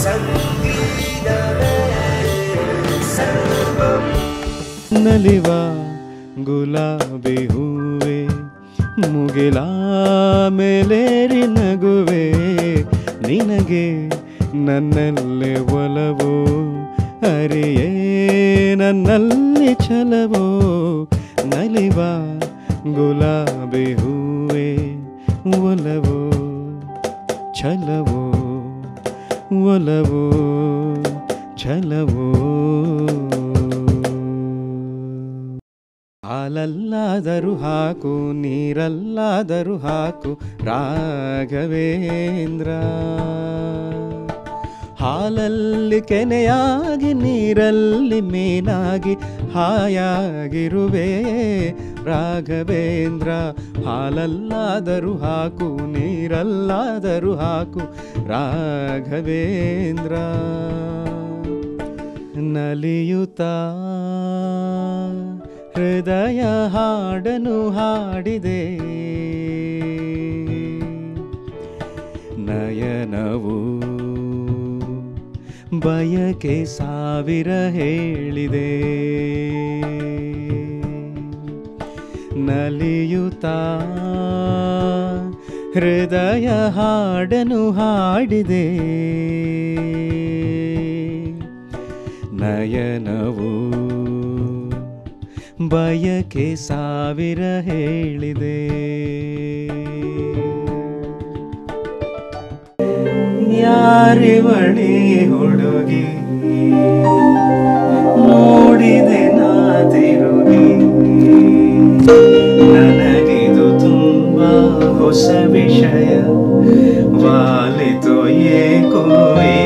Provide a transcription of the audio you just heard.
ಸಂಗೀತವೇ ಸರ್ವಂ ನಲಿವ ಗುಲಾಬಿ ಹೂವೆ ಮುಗಿಲ ಮೇಲೇರಿ ನಗುವೆ ನಿನಗೆ ನನ್ನಲ್ಲಿ ಒಲವು ಅರಿಯೇ ನನ್ನಲ್ಲಿ ಛಲವೋ ನಲಿವ ಗುಲಾಬಿ ಹೂವೆ ಒಲವು ಛಲವೋ ಒಲವು ಛಲವೋ ಹಾಲಲ್ಲಾದರೂ ಹಾಕು ನೀರಲ್ಲಾದರೂ ಹಾಕು ರಾಘವೇಂದ್ರ ಹಾಲಲ್ಲಿ ಕೆನೆಯಾಗಿ ನೀರಲ್ಲಿ ಮೀನಾಗಿ ಹಾಯಾಗಿರುವೆ ರಾಘವೇಂದ್ರ ಹಾಲಲ್ಲಾದರೂ ಹಾಕು ನೀರಲ್ಲಾದರೂ ಹಾಕು ರಾಘವೇಂದ್ರ ನಲಿಯುತ್ತಾ ಹೃದಯ ಹಾಡನು ಹಾಡಿದೆ ನಯನವು ಬಯಕೆ ಸಾವಿರ ಹೇಳಿದೆ ನಲಿಯುತ್ತಾ ಹೃದಯ ಹಾಡನು ಹಾಡಿದೆ ನಯನವು ಬಯಕೆ ಸಾವಿರ ಹೇಳಿದೆ ಯಾರಿವಳಿ ಹುಡುಗಿ ನೋಡಿದೆ ನಾ ತಿರುಗಿ ನನಗಿದು ತುಂಬಾ ಹೊಸ ವಿಷಯ ವಾಲಿತು ಏಕೋ ಈ